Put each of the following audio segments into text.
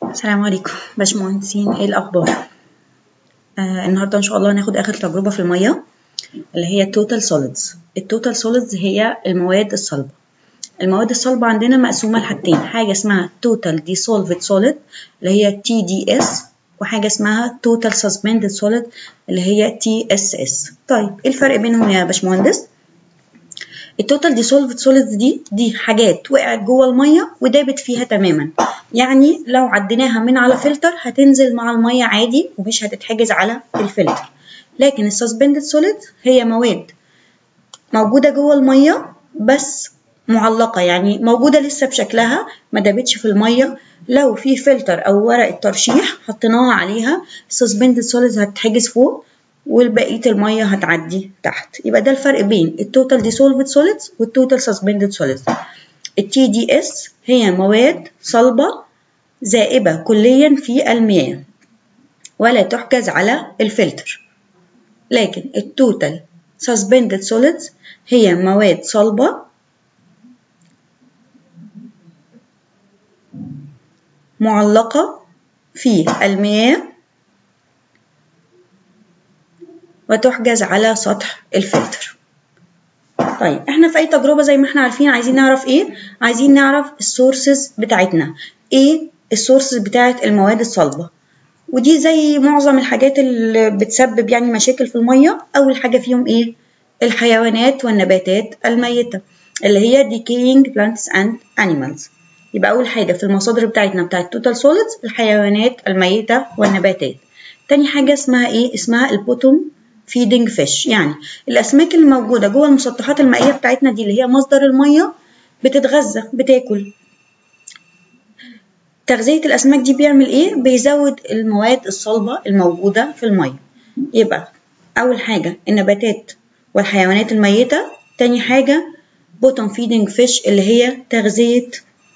السلام عليكم باشمهندسين ايه الاخبار آه النهارده ان شاء الله هناخد اخر تجربه في الميه اللي هي التوتال سوليدز التوتال سوليدز هي المواد الصلبه المواد الصلبه عندنا مقسومه لحاجتين حاجه اسمها توتال ديسولفد سوليد اللي هي تي دي اس وحاجه اسمها توتال سسبندد سوليد اللي هي تي اس اس طيب ايه الفرق بينهم يا باشمهندس التوتال ديسولفد سوليدز دي دي حاجات وقعت جوه الميه ودابت فيها تماما يعني لو عديناها من على فلتر هتنزل مع الميه عادي ومش هتتحجز على الفلتر لكن السسبندد سوليد هي مواد موجوده جوه الميه بس معلقه يعني موجوده لسه بشكلها ما دابتش في الميه لو في فلتر او ورقه ترشيح حطيناها عليها السسبندد سوليد هتتحجز فوق والبقيه الميه هتعدي تحت يبقى ده الفرق بين التوتال ديسولفد سوليدز والتوتال سسبندد سوليدز التي دي اس هي مواد صلبه ذائبه كليا في المياه ولا تحجز على الفلتر لكن التوتال suspended solids هي مواد صلبة معلقة في المياه وتحجز على سطح الفلتر طيب احنا في اي تجربة زي ما احنا عارفين عايزين نعرف ايه عايزين نعرف السورسز بتاعتنا ايه السورسز بتاعت المواد الصلبة ودي زي معظم الحاجات اللي بتسبب يعني مشاكل في المية أول حاجة فيهم إيه؟ الحيوانات والنباتات الميتة اللي هي decaying plants and animals يبقى أول حاجة في المصادر بتاعتنا بتاعت total solids الحيوانات الميتة والنباتات تاني حاجة اسمها إيه؟ اسمها البوتوم feeding fish يعني الأسماك اللي موجودة جوه المسطحات المائية بتاعتنا دي اللي هي مصدر المية بتتغذى بتاكل تغذية الأسماك دي بيعمل إيه؟ بيزود المواد الصلبة الموجودة في المية يبقى أول حاجة النباتات والحيوانات الميتة تاني حاجة bottom feeding fish اللي هي تغذية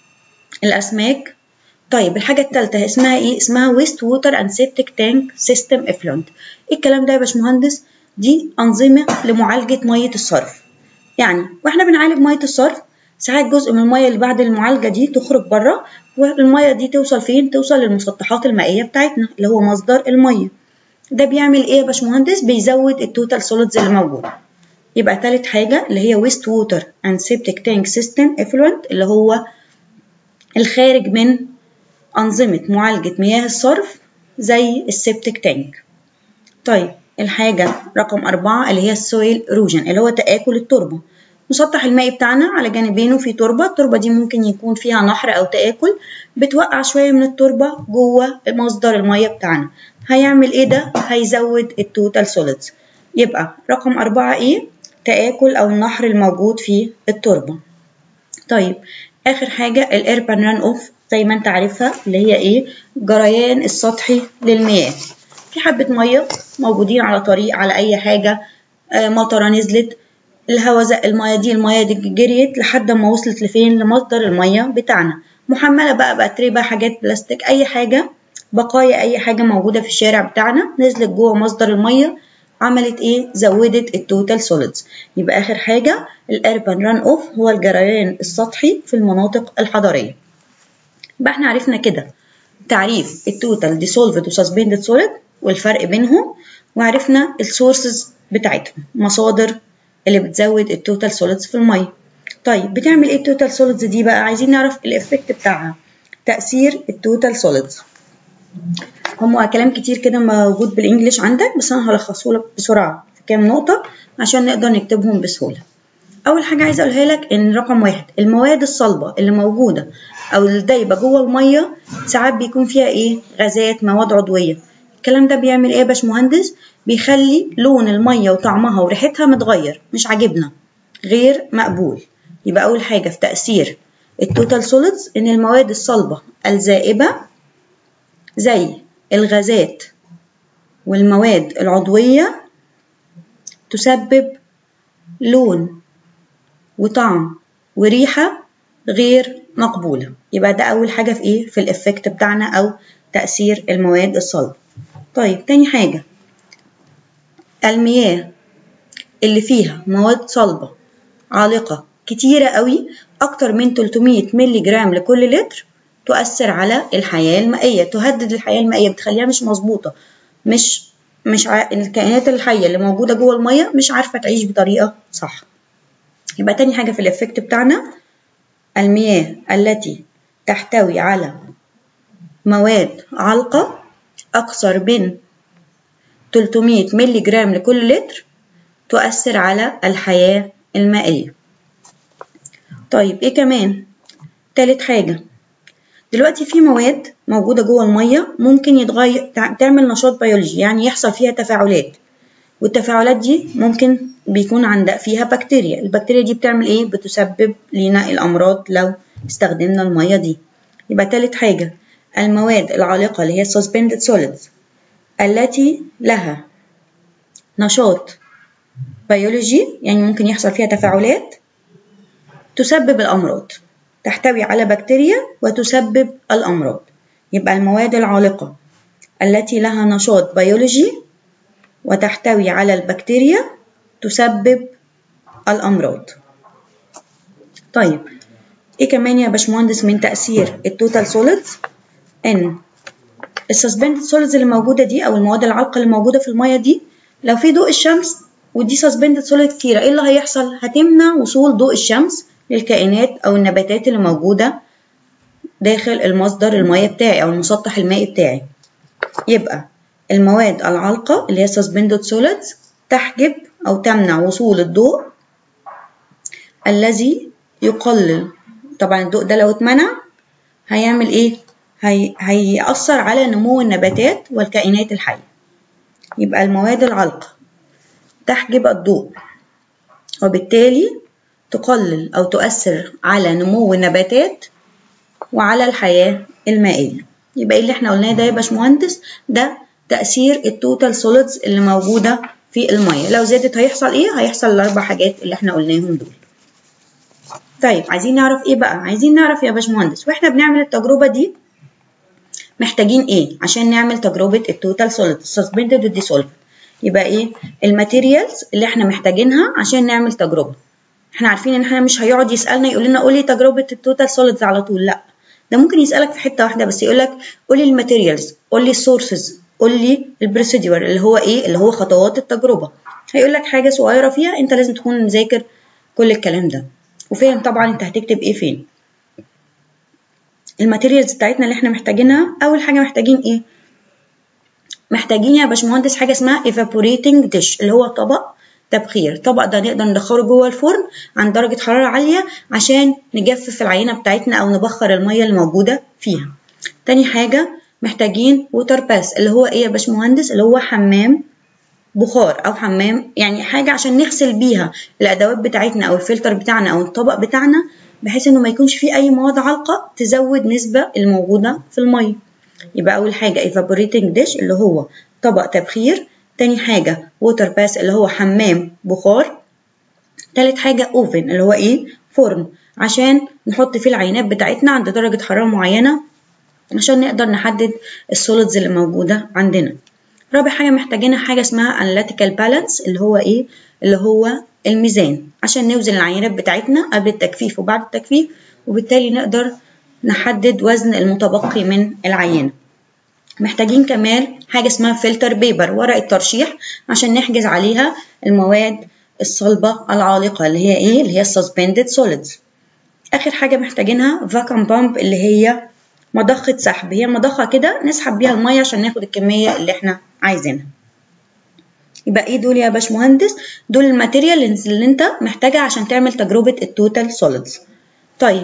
الأسماك طيب الحاجة التالتة اسمها إيه؟ اسمها waste water and septic tank system effluent إيه الكلام ده يا باشمهندس؟ دي أنظمة لمعالجة مية الصرف يعني وإحنا بنعالج مية الصرف ساعات جزء من المية اللي بعد المعالجة دي تخرج بره والمية دي توصل فين؟ توصل للمسطحات المائية بتاعتنا اللي هو مصدر المية ده بيعمل ايه يا باشمهندس؟ بيزود التوتال سوليدز اللي موجودة يبقى تالت حاجة اللي هي waste water and septic tank system effluent اللي هو الخارج من أنظمة معالجة مياه الصرف زي السبتك تانك طيب الحاجة رقم أربعة اللي هي السويل اروجن اللي هو تآكل التربة المسطح المائي بتاعنا على جانبينه في تربة التربة دي ممكن يكون فيها نحر أو تآكل بتوقع شوية من التربة جوه مصدر المية بتاعنا هيعمل ايه ده؟ هيزود التوتال سوليدز يبقى رقم أربعة ايه؟ تآكل أو النحر الموجود في التربة طيب آخر حاجة الإيربان ران أوف زي ما انت عارفها اللي هي ايه؟ جريان السطحي للمياه في حبة مية موجودين على طريق على أي حاجة آه مطرة نزلت الهواء زق المية دي المية دي جريت لحد ما وصلت لفين لمصدر المية بتاعنا محملة بقى بأتربة حاجات بلاستيك أي حاجة بقايا أي حاجة موجودة في الشارع بتاعنا نزلت جوه مصدر المية عملت ايه زودت التوتال سوليدز يبقى آخر حاجة الأربان ران أوف هو الجريان السطحي في المناطق الحضرية يبقى احنا عرفنا كده تعريف التوتال ديسولفد وسسبندد سوليد والفرق بينهم وعرفنا السورسز بتاعتهم مصادر اللي بتزود التوتال سوليدز في الميه طيب بتعمل ايه التوتال سوليدز دي بقى عايزين نعرف الافكت بتاعها تاثير التوتال سوليدز هم كلام كتير كده موجود بالانجلش عندك بس انا هلخصه لك بسرعه في كام نقطه عشان نقدر نكتبهم بسهوله اول حاجه عايزه اقولها لك ان رقم واحد المواد الصلبه اللي موجوده او اللي دايبه جوه الميه ساعات بيكون فيها ايه غازات مواد عضويه الكلام ده بيعمل ايه يا باشمهندس بيخلي لون المية وطعمها وريحتها متغير مش عاجبنا غير مقبول يبقى أول حاجة في تأثير التوتال سوليدز إن المواد الصلبة الذائبة زي الغازات والمواد العضوية تسبب لون وطعم وريحة غير مقبولة يبقى ده أول حاجة في إيه في الإفكت بتاعنا أو تأثير المواد الصلبة طيب تاني حاجة المياه اللي فيها مواد صلبة عالقة كتيرة قوي أكتر من 300 مللي جرام لكل لتر تؤثر على الحياة المائية تهدد الحياة المائية بتخليها مش مظبوطة مش مش ع... الكائنات الحية اللي موجودة جوه المية مش عارفة تعيش بطريقة صح يبقى تاني حاجة في الإفكت بتاعنا المياه التي تحتوي على مواد علقة أكثر من 300 ملي جرام لكل لتر تؤثر على الحياة المائية طيب إيه كمان؟ تالت حاجة دلوقتي في مواد موجودة جوه المية ممكن يتغير تعمل نشاط بيولوجي يعني يحصل فيها تفاعلات والتفاعلات دي ممكن بيكون عند فيها بكتيريا البكتيريا دي بتعمل ايه بتسبب لنا الامراض لو استخدمنا المية دي يبقى تالت حاجة المواد العالقة اللي هي suspended solids التي لها نشاط بيولوجي يعني ممكن يحصل فيها تفاعلات تسبب الأمراض تحتوي على بكتيريا وتسبب الأمراض يبقى المواد العالقة التي لها نشاط بيولوجي وتحتوي على البكتيريا تسبب الأمراض طيب ايه كمان يا باشمهندس من تأثير التوتال سوليدز ان السسبندد سوليدز اللي موجودة دي أو المواد العالقة اللي موجودة في المية دي لو في ضوء الشمس ودي سسبندد سوليد كتيرة ايه اللي هيحصل؟ هتمنع وصول ضوء الشمس للكائنات أو النباتات اللي موجودة داخل المصدر المية بتاعي أو المسطح المائي بتاعي يبقى المواد العالقة اللي هي suspended solids تحجب أو تمنع وصول الضوء الذي يقلل طبعا الضوء ده لو اتمنع هيعمل ايه؟ هي... هيأثر على نمو النباتات والكائنات الحية يبقى المواد العالقة تحجب الضوء وبالتالي تقلل أو تؤثر على نمو النباتات وعلى الحياة المائية يبقى ايه اللي احنا قلناه ده يا باشمهندس ده تأثير التوتال سوليدز اللي موجودة في المية لو زادت هيحصل ايه؟ هيحصل الأربع حاجات اللي احنا قلناهم دول طيب عايزين نعرف ايه بقى؟ عايزين نعرف يا باشمهندس واحنا بنعمل التجربة دي محتاجين ايه عشان نعمل تجربة التوتال سوليد سسبندد والديسولف يبقى ايه الماتيريالز اللي احنا محتاجينها عشان نعمل تجربة احنا عارفين ان احنا مش هيقعد يسألنا يقول لنا قولي تجربة التوتال سوليدز على طول لا ده ممكن يسألك في حتة واحدة بس يقول لك قولي الماتيريالز قولي السورسز قولي البروسيدور اللي هو ايه اللي هو خطوات التجربة هيقول لك حاجة صغيرة فيها انت لازم تكون مذاكر كل الكلام ده وفاهم طبعا انت هتكتب ايه فين الماتيريالز بتاعتنا اللي احنا محتاجينها اول حاجه محتاجين ايه محتاجين يا باشمهندس حاجه اسمها evaporating dish اللي هو طبق تبخير الطبق ده نقدر ندخله جوه الفرن عند درجه حراره عاليه عشان نجفف العينه بتاعتنا او نبخر الميه اللي موجوده فيها تاني حاجه محتاجين ووتر باس اللي هو ايه يا باشمهندس اللي هو حمام بخار او حمام يعني حاجه عشان نغسل بيها الادوات بتاعتنا او الفلتر بتاعنا او الطبق بتاعنا بحيث انه ما يكونش فيه اي مواد عالقه تزود نسبه الموجوده في الميه يبقى اول حاجه evaporating dish اللي هو طبق تبخير تاني حاجه water bath اللي هو حمام بخار تالت حاجه oven اللي هو ايه فرن عشان نحط فيه العينات بتاعتنا عند درجه حراره معينه عشان نقدر نحدد السوليدز اللي موجوده عندنا رابع حاجة محتاجينها حاجة اسمها analytical balance اللي هو ايه؟ اللي هو الميزان عشان نوزن العينات بتاعتنا قبل التجفيف وبعد التجفيف وبالتالي نقدر نحدد وزن المتبقي من العينة محتاجين كمان حاجة اسمها فلتر بيبر ورقة ترشيح عشان نحجز عليها المواد الصلبة العالقة اللي هي ايه؟ اللي هي suspended solids آخر حاجة محتاجينها vacuum pump اللي هي مضخة سحب هي مضخة كده نسحب بيها المية عشان ناخد الكمية اللي احنا عايزينها يبقى ايه دول يا باشمهندس دول الماتيريال اللي انت محتاجها عشان تعمل تجربة التوتال سوليدز طيب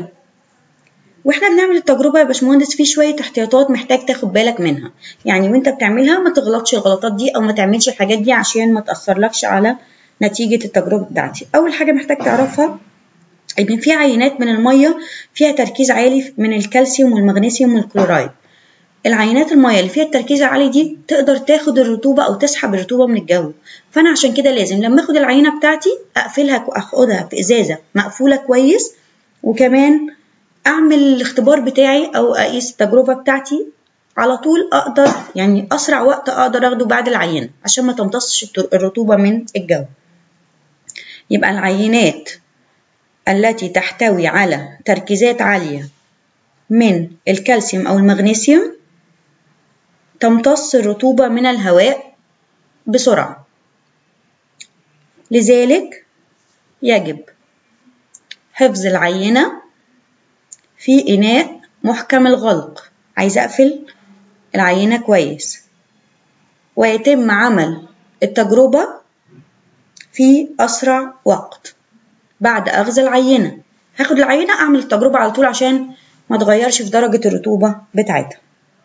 واحنا بنعمل التجربة يا باشمهندس في شوية احتياطات محتاج تاخد بالك منها يعني وانت بتعملها ما تغلطش الغلطات دي او ما تعملش الحاجات دي عشان ما تأثرلكش على نتيجة التجربة بتاعتي اول حاجة محتاج تعرفها ان في عينات من المية فيها تركيز عالي من الكالسيوم والمغنيسيوم والكلورايد العينات المية اللي فيها التركيز العالي دي تقدر تاخد الرطوبة أو تسحب الرطوبة من الجو فأنا عشان كده لازم لما أخد العينة بتاعتي أقفلها أخدها في إزازة مقفولة كويس وكمان أعمل الاختبار بتاعي أو أقيس التجربة بتاعتي على طول أقدر يعني أسرع وقت أقدر أخده بعد العينة عشان ما تمتصش الرطوبة من الجو يبقى العينات التي تحتوي على تركيزات عالية من الكالسيوم أو المغنيسيوم تمتص الرطوبة من الهواء بسرعة لذلك يجب حفظ العينة في إناء محكم الغلق عايزة أقفل العينة كويس ويتم عمل التجربة في أسرع وقت بعد أخذ العينة هاخد العينة أعمل التجربة على طول عشان ما تغيرش في درجة الرطوبة بتاعتها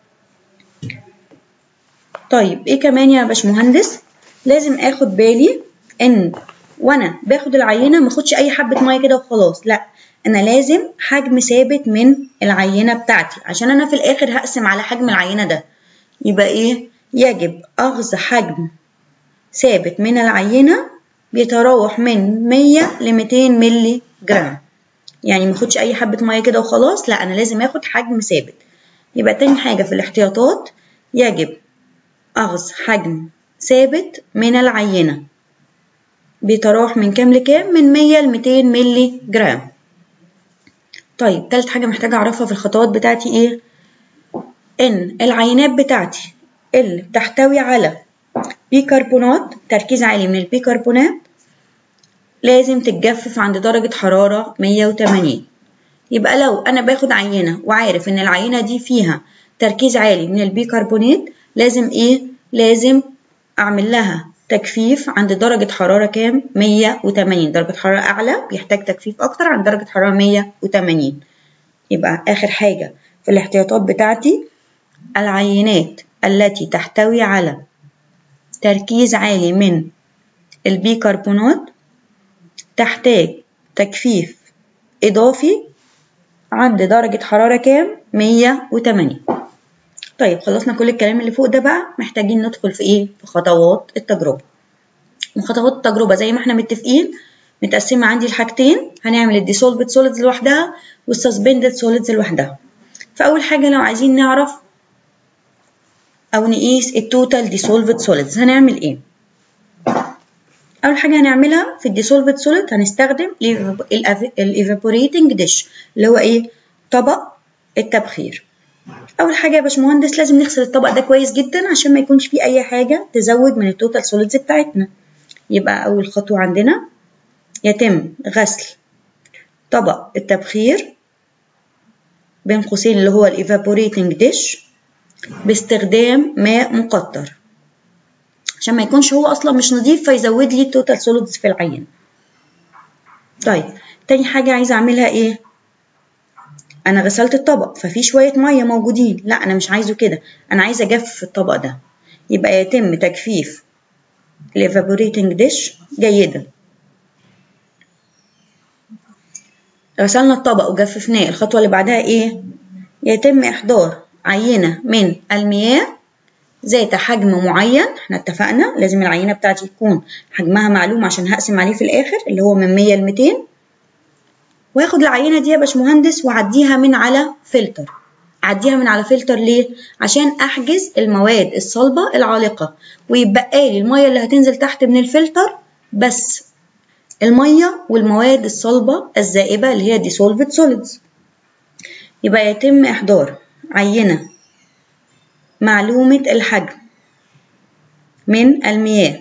طيب ايه كمان يا باشمهندس لازم اخد بالي ان وانا باخد العينه ما اخدش اي حبه ميه كده وخلاص لا انا لازم حجم ثابت من العينه بتاعتي عشان انا في الاخر هقسم على حجم العينه ده يبقى ايه يجب اخذ حجم ثابت من العينه بيتراوح من 100 ل 200 مللي جرام يعني ما اخدش اي حبه ميه كده وخلاص لا انا لازم اخد حجم ثابت يبقى تاني حاجه في الاحتياطات يجب أخذ حجم ثابت من العينة بيتراوح من كام لكام من 100 ل 200 ملي جرام طيب تالت حاجة محتاجة أعرفها في الخطوات بتاعتي إيه إن العينات بتاعتي اللي بتحتوي على بيكربونات تركيز عالي من البيكربونات لازم تتجفف عند درجة حرارة 180 يبقى لو أنا باخد عينة وعارف إن العينة دي فيها تركيز عالي من البيكربونات لازم ايه لازم اعمل لها تجفيف عند درجة حرارة كام 180 درجة حرارة اعلى بيحتاج تجفيف اكتر عند درجة حرارة 180 يبقى اخر حاجة في الاحتياطات بتاعتي العينات التي تحتوي على تركيز عالي من البيكربونات تحتاج تجفيف إضافي عند درجة حرارة كام؟ 180 طيب خلصنا كل الكلام اللي فوق ده بقى محتاجين ندخل في ايه في خطوات التجربه وخطوات التجربه زي ما احنا متفقين متقسمه عندي لحاجتين هنعمل الديسولفد سوليدز لوحدها والسسبندد سوليدز لوحدها فاول حاجه لو عايزين نعرف او نقيس التوتال ديسولفد سوليدز هنعمل ايه اول حاجه هنعملها في الديسولفد سوليد هنستخدم الايفابوريتنج ديش اللي هو ايه طبق التبخير اول حاجه يا باشمهندس لازم نغسل الطبق ده كويس جدا عشان ما يكونش فيه اي حاجه تزود من التوتال سوليدز بتاعتنا يبقى اول خطوه عندنا يتم غسل طبق التبخير بين قوسين اللي هو الايفابوريتنج ديش باستخدام ماء مقطر عشان ما يكونش هو اصلا مش نظيف فيزود لي التوتال سوليدز في العين طيب تاني حاجه عايزه اعملها ايه انا غسلت الطبق ففي شويه ميه موجودين لا انا مش عايزه كده انا عايزه اجفف الطبق ده يبقى يتم تجفيف الايفابوريتنج ديش جيدا غسلنا الطبق وجففناه الخطوه اللي بعدها ايه يتم احضار عينه من المياه ذات حجم معين احنا اتفقنا لازم العينه بتاعتي يكون حجمها معلوم عشان هقسم عليه في الاخر اللي هو من 100 ل 200 واخد العينه دي يا باشمهندس واعديها من على فلتر اعديها من على فلتر ليه عشان احجز المواد الصلبه العالقه ويبقى لي الميه اللي هتنزل تحت من الفلتر بس الميه والمواد الصلبه الذائبه اللي هي dissolved solids يبقى يتم احضار عينه معلومه الحجم من المياه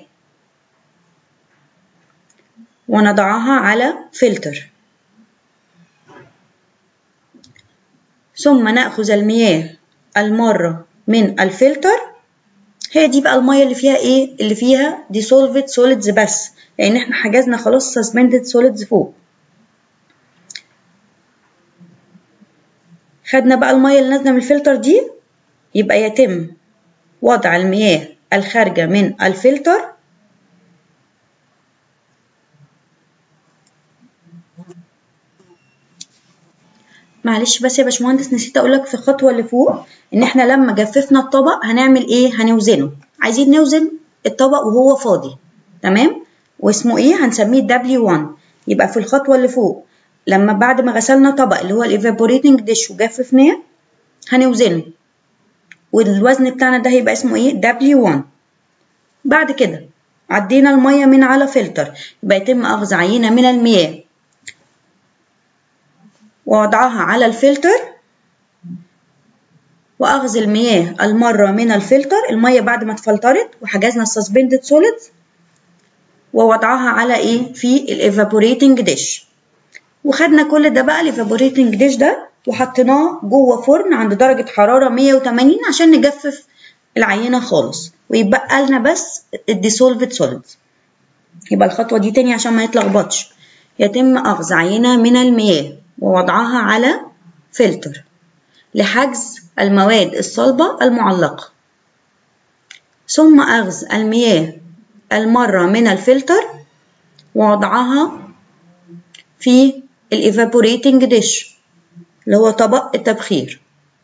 ونضعها على فلتر ثم نأخذ المياه المارة من الفلتر هي دي بقى المية اللي فيها ايه اللي فيها dissolved solids بس لان احنا حجزنا خلاص suspended solids فوق خدنا بقى المية اللي نازلة من الفلتر دي يبقى يتم وضع المياه الخارجة من الفلتر معلش بس يا باشمهندس نسيت اقولك في الخطوه اللي فوق ان احنا لما جففنا الطبق هنعمل ايه هنوزنه عايزين نوزن الطبق وهو فاضي تمام واسمه ايه هنسميه W1 يبقى في الخطوه اللي فوق لما بعد ما غسلنا طبق اللي هو الايفابوريتنج ديش وجففناه هنوزنه والوزن بتاعنا ده هيبقى اسمه ايه W1 بعد كده عدينا الميه من على فلتر يبقى يتم اخذ عينه من المياه ووضعها على الفلتر وأخذ المياه المرة من الفلتر المية بعد ما اتفلترت وحجزنا السسبندد سوليدز ووضعها على ايه في الايفابوريتنج ديش وخدنا كل ده بقى الايفابوريتنج ديش ده وحطيناه جوه فرن عند درجة حرارة 180 عشان نجفف العينة خالص ويبقى لنا بس الديسولفد سوليدز يبقى الخطوة دي تاني عشان ما يتلخبطش يتم أخذ عينة من المياه ووضعها على فلتر لحجز المواد الصلبة المعلقة ثم أخذ المياه المرة من الفلتر ووضعها في الإيفابوريتنج ديش اللي هو طبق التبخير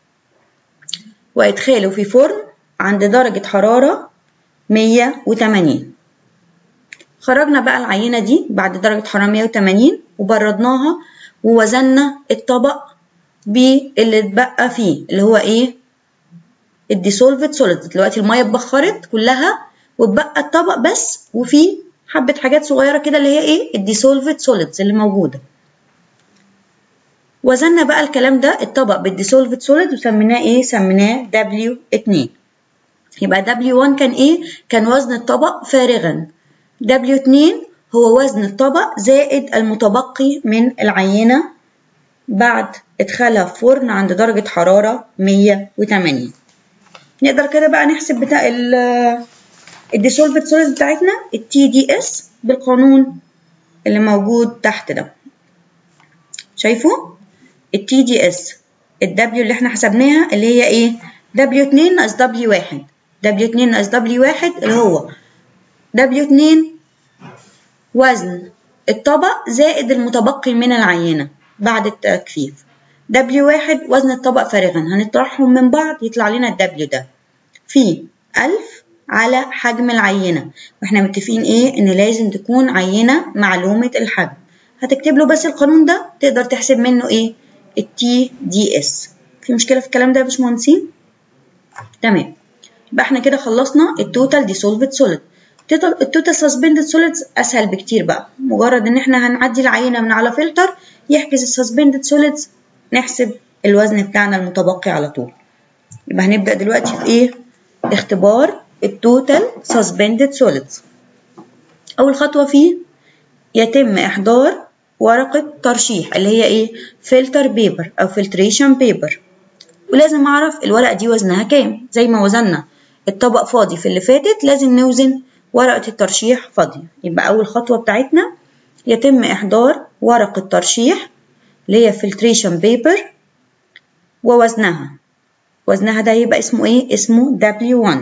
وإدخاله في فرن عند درجة حرارة 180 خرجنا بقى العينة دي بعد درجة حرارة 180 وبردناها ووزنا الطبق باللي اتبقى فيه اللي هو ايه الديسولفد سوليد دلوقتي المية اتبخرت كلها واتبقى الطبق بس وفيه حبة حاجات صغيرة كده اللي هي ايه الديسولفد سوليدز اللي موجودة وزنا بقى الكلام ده الطبق بالديسولفد سوليد وسميناه ايه سميناه W2 يبقى W1 كان ايه كان وزن الطبق فارغا W2 هو وزن الطبق زائد المتبقي من العينة بعد ادخالها في فرن عند درجة حرارة 180 نقدر كده بقى نحسب بتاع الديسولفد سوليد بتاعتنا التي دي اس بالقانون اللي موجود تحت ده شايفوا التي دي اس الدبليو اللي احنا حسبناها اللي هي ايه دبليو 2 ناقص دبليو 1 دبليو 2 ناقص دبليو 1 اللي هو دبليو 2 وزن الطبق زائد المتبقي من العينة بعد التجفيف دبليو 1 وزن الطبق فارغا هنطرحهم من بعض يطلع لنا الدبليو ده في 1000 على حجم العينة واحنا متفقين ايه ان لازم تكون عينة معلومة الحجم هتكتب له بس القانون ده تقدر تحسب منه ايه التي دي اس في مشكلة في الكلام ده يا باشمهندسين تمام يبقى احنا كده خلصنا التوتال ديسولفد سوليد التوتال سسبندد سوليدز اسهل بكتير بقى مجرد ان احنا هنعدي العينة من على فلتر يحجز السسبندد سوليدز نحسب الوزن بتاعنا المتبقي على طول يبقى هنبدأ دلوقتي في ايه اختبار التوتال سسبندد سوليدز اول خطوة فيه يتم احضار ورقة ترشيح اللي هي ايه فلتر بيبر او فلتريشن بيبر ولازم اعرف الورقة دي وزنها كام زي ما وزنا الطبق فاضي في اللي فاتت لازم نوزن ورقة الترشيح فاضية يبقى اول خطوة بتاعتنا يتم احضار ورقة ترشيح اللي هي فلتريشن بيبر ووزنها وزنها ده يبقى اسمه ايه اسمه W1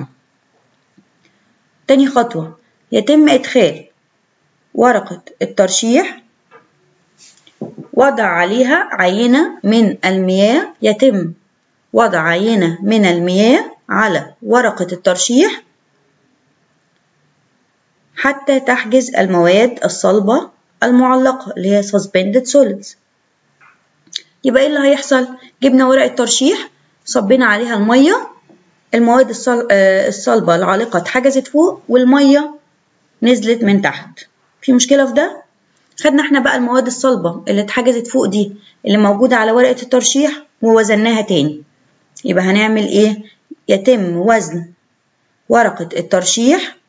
تاني خطوة يتم إدخال ورقة الترشيح وضع عليها عينة من المياه يتم وضع عينة من المياه على ورقة الترشيح حتى تحجز المواد الصلبة المعلقة اللي هي suspended solids يبقى ايه اللي هيحصل جبنا ورقة ترشيح صبينا عليها المية المواد الصلبة العالقة اتحجزت فوق والمية نزلت من تحت في مشكلة في ده خدنا احنا بقى المواد الصلبة اللي اتحجزت فوق دي اللي موجودة على ورقة الترشيح ووزناها تاني يبقى هنعمل ايه يتم وزن ورقة الترشيح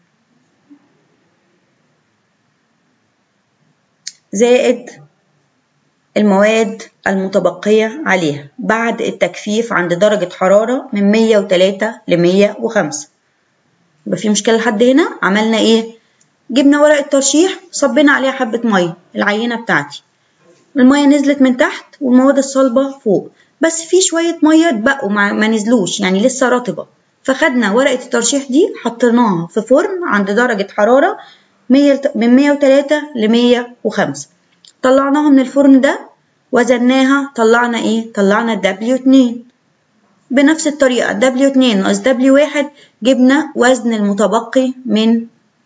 زائد المواد المتبقية عليها بعد التجفيف عند درجة حرارة من 103 ل 105 يبقى في مشكلة لحد هنا عملنا ايه جبنا ورقة ترشيح صبينا عليها حبة مية العينة بتاعتي المية نزلت من تحت والمواد الصلبة فوق بس في شوية مية اتبقوا ما نزلوش يعني لسه رطبة فخدنا ورقة الترشيح دي حطيناها في فرن عند درجة حرارة من 103 ل 105 طلعناها من الفرن ده وزناها طلعنا ايه طلعنا W2 بنفس الطريقة W2 ناقص W1 جبنا وزن المتبقي من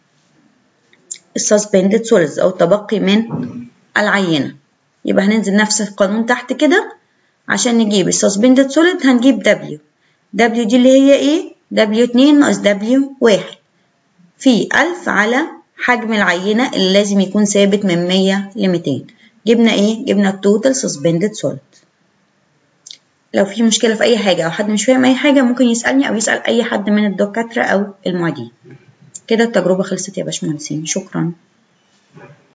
السسبندد سوليدز او التبقي من العينة يبقى هننزل نفس القانون تحت كده عشان نجيب السسبندد سوليد هنجيب W W دي اللي هي ايه W2 ناقص W1 في 1000 على حجم العينة اللي لازم يكون ثابت من 100 ل 200 جبنا ايه؟ جبنا التوتال سسبندد سوليد لو في مشكلة في أي حاجة أو حد مش فاهم أي حاجة ممكن يسألني أو يسأل أي حد من الدكاترة أو المعيدين كده التجربة خلصت يا باشمهندسين شكرا